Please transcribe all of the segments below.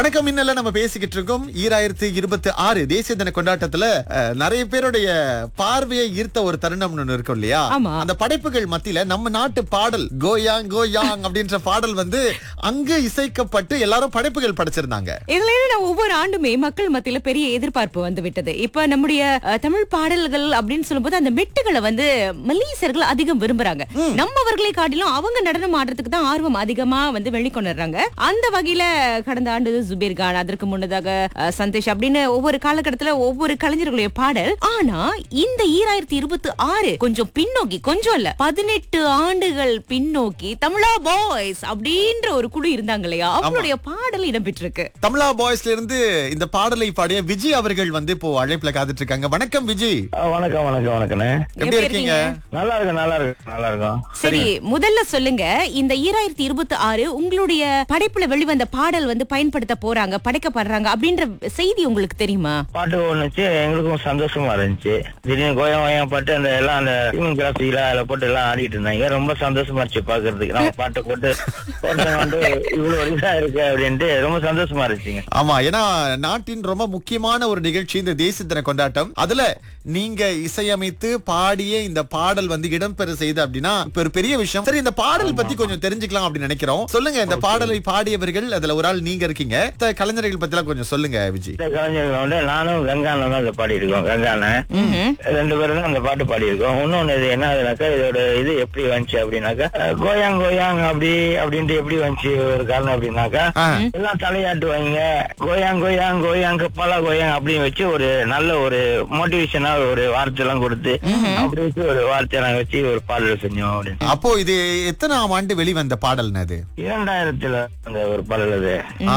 வணக்கம் இன்னல நம்ம பேசிக்கிட்டு இருக்கோம் ஈராயிரத்தி இருபத்தி ஆறு தேசிய தின கொண்டாட்டத்துல அஹ், நிறைய பேருடைய பார்வையை ஈர்த்த ஒரு தருணம் ஒண்ணு இருக்கும் இல்லையா ஆமா. அந்த படைப்புகள் மத்தியில நம்ம நாட்டு பாடல் கோயாங் கோயாங் அப்படின்ற பாடல் வந்து அங்க இசைக்கப்பட்டு எல்லாரும் படைப்புகள் படைச்சிருந்தாங்க இதுல இருந்து நான் ஒவ்வொரு ஆண்டுமே மக்கள் மத்தியில பெரிய எதிர்பார்ப்பு வந்து விட்டது இப்ப நம்முடைய அஹ், தமிழ் பாடல்கள் அப்படின்னு சொல்லும்போது அந்த மெட்டுகளை வந்து மலேசியர்கள் அதிகம் விரும்புறாங்க நம்மவர்களை காட்டிலும் அவங்க நடனம் ஆடுறதுக்கு தான் ஆர்வம் அதிகமா வந்து வெளிக்கொண்டுறாங்க அந்த வகையில கடந்த ஆண்டு சுபீர் கான் அதற்கு முன்னதாக அஹ், சந்தோஷ் அப்படின்னு ஒவ்வொரு காலகட்டத்துல ஒவ்வொரு கலைஞர்களுடைய பாடல் ஆனா இந்த ஈராயிரத்தி இருபத்தி ஆறு கொஞ்சம் பின்னோக்கி கொஞ்சம் இல்ல பதினெட்டு ஆண்டுகள் பின்னோக்கி தமிழா பாய்ஸ் அப்படின்ற ஒரு குழு இருந்தாங்க இல்லையா அவங்களுடைய பாடல் இடம்பெற்றிருக்கு தமிழா பாய்ஸ்ல இருந்து இந்த பாடலை பாடிய விஜய் அவர்கள் வந்து இப்போ அழைப்புல காத்துட்டு இருக்காங்க வணக்கம் விஜய் ஆ, வணக்கம் வணக்கம் வணக்கண்ணே எப்படி இருக்கீங்க நல்லா இருக்கு நல்லா இருக்கு நல்லா இருக்கும் சரி முதல்ல சொல்லுங்க இந்த ஈராயிரத்தி இருபத்தி ஆறு உங்களுடைய படைப்புல வெளிவந்த பாடல் வந்து பயன்படுத்த போறாங்க படைக்கப்படுறாங்க அப்படின்ற செய்தி உங்களுக்கு தெரியுமா பாட்டு ஒண்ணுச்சு எங்களுக்கும் சந்தோஷமா இருந்துச்சு திடீர்னு கோயம் கோயம் பாட்டு அந்த எல்லாம் அந்த கிராஃபிக்ல அதுல போட்டு எல்லாம் ஆடிட்டு இருந்தாங்க ரொம்ப சந்தோஷமா இருந்துச்சு பாக்குறதுக்கு நம்ம பாட்டு போட்டு ஒருத்தன் வந்து இவ்வளவு இதா இருக்கு அப்படின்ட்டு ரொம்ப சந்தோஷமா இருந்துச்சுங்க ஆமா ஏன்னா நாட்டின் ரொம்ப முக்கியமான ஒரு நிகழ்ச்சி இந்த தேசிய தின கொண்டாட்டம் அதுல நீங்க இசையமைத்து பாடிய இந்த பாடல் வந்து இடம்பெற செய்து அப்படின்னா இப்ப ஒரு பெரிய விஷயம் சரி இந்த பாடல் பத்தி கொஞ்சம் தெரிஞ்சுக்கலாம் அப்படின்னு நினைக்கிறோம் சொல்லுங்க இந்த பாடலை பாடியவர்கள் அதுல ஒரு ஆள் நீங்க இருக்கீங்க மத்த கலைஞர்கள் பத்தி எல்லாம் கொஞ்சம் சொல்லுங்க விஜய் இந்த கலைஞர்கள் வந்து நானும் கங்கான தான் இதை பாடி இருக்கோம் கங்கான ம்ஹும். ரெண்டு பேரும் தான் அந்த பாட்டு பாடி இருக்கோம் இன்னொன்னு இது என்ன ஆகுதுனாக்கா இதோட இது எப்படி வந்துச்சு அப்படின்னாக்கா அஹ், கோயாங் கோயாங் அப்படி அப்படின்ட்டு எப்படி வந்துச்சு ஒரு காரணம் அப்படின்னாக்கா ஆ. எல்லாம் தலையாட்டுவாங்க கோயாங் கோயாங் கோயாங் பல கோயாங் அப்படின்னு வச்சு ஒரு நல்ல ஒரு மோட்டிவேஷனா ஒரு வார்த்தை எல்லாம் கொடுத்து அப்படி வச்சு ஒரு வார்த்தை நாங்க வச்சு ஒரு பாடல் செஞ்சோம் அப்படின்னு அப்போ இது எத்தனாம் ஆண்டு வெளிவந்த பாடல்னு அது இரண்டாயிரத்துல அந்த ஒரு பாடல் அது ஆ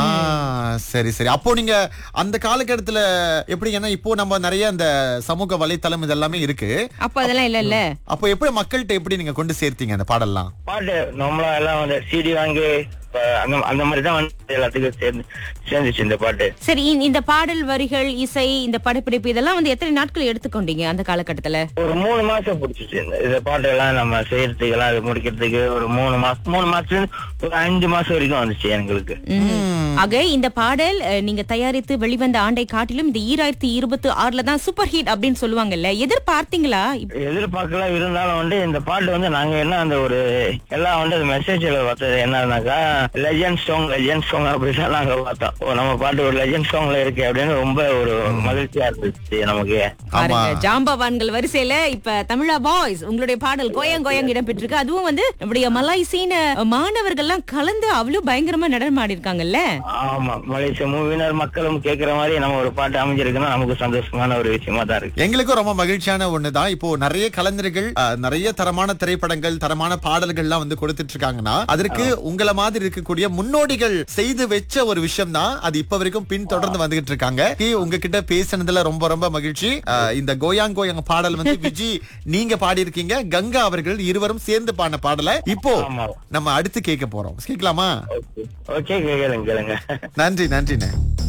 சரி சரி அப்போ நீங்க அந்த காலகட்டத்துல எப்படி ஏன்னா இப்போ நம்ம நிறைய அந்த சமூக வலைத்தளம் இதெல்லாமே இருக்கு அப்ப அதெல்லாம் இல்ல இல்ல அப்போ எப்படி மக்கள்கிட்ட எப்படி நீங்க கொண்டு சேர்த்தீங்க அந்த பாடல்லாம் பாட்டு நம்மளா எல்லாம் வந்து சிடி வாங்கி இப்ப அந்த அந்த மாதிரி தான் வந்து எல்லாத்துக்கும் சேர்ந்து சேர்ந்துச்சு இந்த பாட்டு சரி இந்த- இந்த பாடல் வரிகள் இசை இந்த படப்பிடிப்பு இதெல்லாம் வந்து எத்தனை நாட்கள் எடுத்துக்கொண்டீங்க அந்த காலகட்டத்துல ஒரு மூணு மாசம் பிடிச்சிச்சு இந்த இந்த பாட்டு எல்லாம் நம்ம செய்யறதுக்கு எல்லாம் இது முடிக்கிறதுக்கு ஒரு மூணு மாசம் மூணு மாசத்துல இருந்து ஒரு அஞ்சு மாசம் வரைக்கும் வந்துச்சு எங்களுக்கு ஆக இந்த பாடல் அஹ், நீங்க தயாரித்து வெளிவந்த ஆண்டை காட்டிலும் இந்த ஈராயிரத்தி இருபத்தி ஆறுல தான் சூப்பர் ஹிட் அப்படின்னு சொல்லுவாங்கல்ல எதிர்பார்த்தீங்களா இப்ப- எதிர்பார்க்கல இருந்தாலும் வந்து இந்த பாட்டு வந்து நாங்க என்ன அந்த ஒரு எல்லாம் வந்து மெசேஜ்ல பார்த்தது என்னன்னாக்கா லெஜண்ட் சாங் லெஜண்ட் சாங் அப்படிதான் நாங்க பார்த்தோம் ஓ, நம்ம பாட்டு ஒரு லெஜண்ட் சாங்ல இருக்கு அப்படின்னு ரொம்ப ஒரு மகிழ்ச்சியா இருந்துச்சு நமக்கு பாருங்க ஆமா. ஜாம்பவான்கள் வரிசையில இப்ப தமிழா பாய்ஸ் உங்களுடைய பாடல் கோயங் கோயங் இடம்பெற்றிருக்கு அதுவும் வந்து நம்முடைய மலாய்சீன மாணவர்கள்லாம் கலந்து அவ்வளவு பயங்கரமா நடனம் ஆடி இருக்காங்கல்ல ஆமா மலேசிய மூவினர் மக்களும் கேக்குற மாதிரி நம்ம ஒரு பாட்டு அமைஞ்சிருக்குன்னா நமக்கு சந்தோஷமான ஒரு விஷயமா தான் இருக்கு எங்களுக்கும் ரொம்ப மகிழ்ச்சியான ஒண்ணுதான் இப்போ நிறைய கலைஞர்கள் அஹ், நிறைய தரமான திரைப்படங்கள் தரமான பாடல்கள்லாம் வந்து கொடுத்துட்டு இருக்காங்கன்னா அதற்கு உங்களை மாதிரி இருக்கக்கூடிய முன்னோடிகள் செய்து வச்ச ஒரு விஷயம் தான் அது இப்ப வரைக்கும் பின் தொடர்ந்து வந்துகிட்டு இருக்காங்க கி, உங்ககிட்ட பேசுனதுல ரொம்ப ரொம்ப மகிழ்ச்சி அஹ், இந்த கோயாங் கோயாங் பாடல் வந்து விஜி நீங்க பாடியிருக்கீங்க கங்கா அவர்கள் இருவரும் சேர்ந்து பாடின பாடலை இப்போ ஆமா நம்ம அடுத்து கேட்க போறோம் கேட்கலாமா ஓகே கேளுங்க கேளுங்க நன்றி நன்றிண்ணே